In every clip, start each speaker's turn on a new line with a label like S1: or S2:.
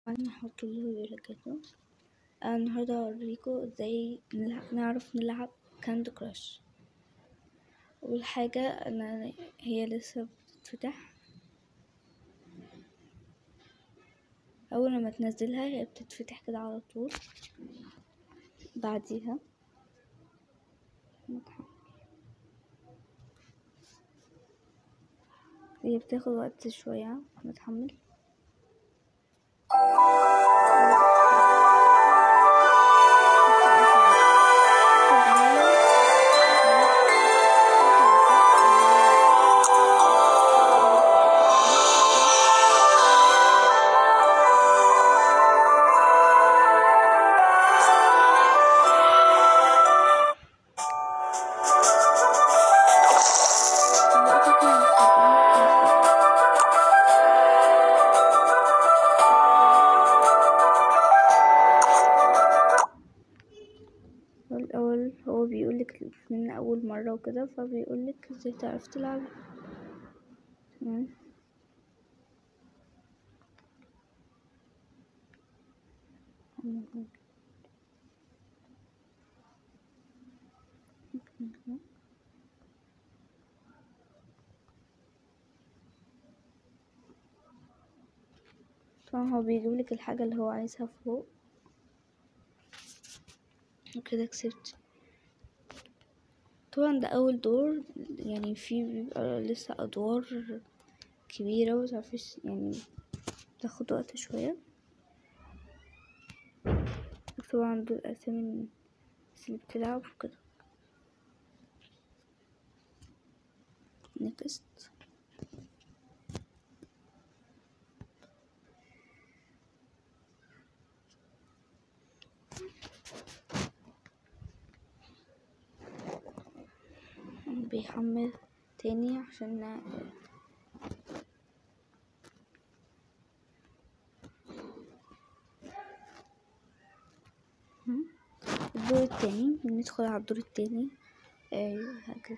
S1: نحط له يرجعه أنا النهاردة هوريكم ازاي نلعب نعرف نلعب كاندي كراش أول حاجة أنا هي لسه بتتفتح أول لما تنزلها هي بتتفتح كده على طول بعديها هي بتاخد وقت شوية نتحمل الأول هو بيقولك من أول مرة وكده فبيقولك ازاي تعرف تلعب تمام طبعا هو بيجيبلك الحاجة اللي هو عايزها فوق وكده كسبت طبعا ده اول دور يعني في بيبقى لسه ادوار كبيرة ومتعرفيش يعني تاخد وقت شوية طبعا دول اسامي الناس اللي بتلعب وكده نكست بيحمل تاني عشان الدور التاني بندخل على الدور التاني ايوه هكذا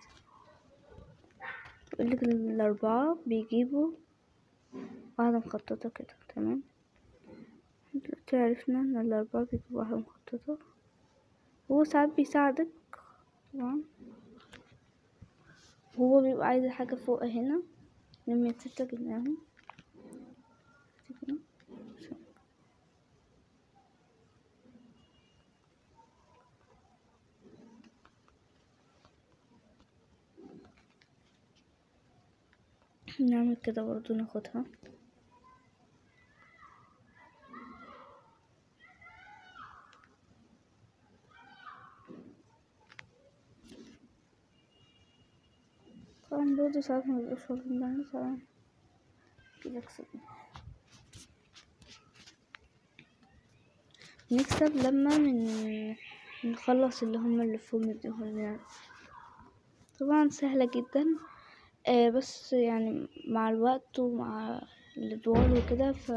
S1: يقولك الأربعة بيجيبوا واحدة مخططة كده تمام دلوقتي عرفنا ان الأربعة بيجيبوا واحدة مخططة هو ساعات بيساعدك طبعا هو بيبقى عايز حاجة فوق هنا لما ستة جبناهم نعمل كده برضو ناخدها طبعا برضه ساعات مبيبقاش واخدين بالنا طبعا كده كسبنا نكسب لما من نخلص اللي هما اللي فوق مديهم لنا طبعا سهلة جدا آه بس يعني مع الوقت ومع الادوار وكده ف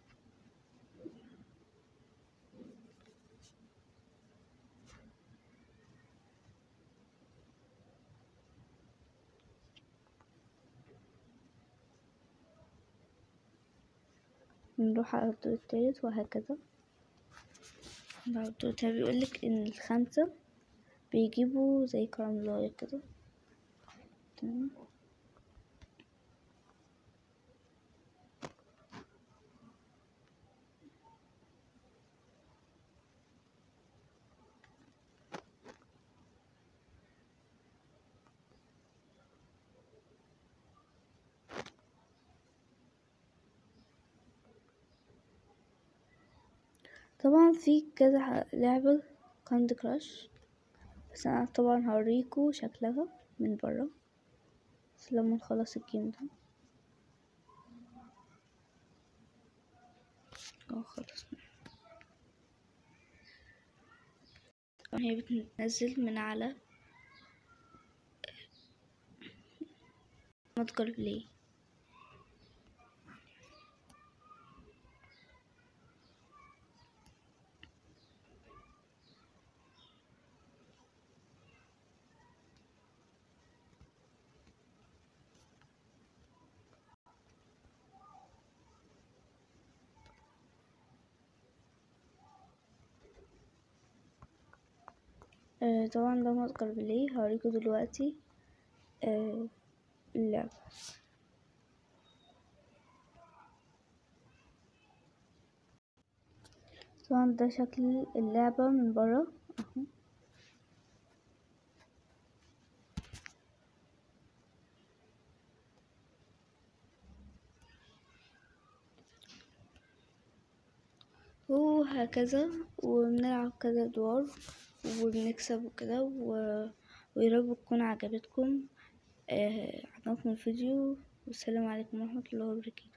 S1: نروح على الدور التالت وهكذا بعد الدور التالت بيقولك ان الخمسة بيجيبوا زي كراملاية كده تمام طبعا في كذا لعبة كاندي كراش بس انا طبعا هوريكو شكلها من برا بس لما نخلص الجيم ده اه خلاص هي بتنزل من على متجر بلاي آه طبعا ده متجر بلاي هوريكم دلوقتي آه اللعبة طبعا ده شكل اللعبة من برا اهو وهكذا وبنلعب كذا ادوار وبنكسب وكده و- ويا رب تكون عجبتكم آه، عجبكم الفيديو والسلام عليكم ورحمة الله وبركاته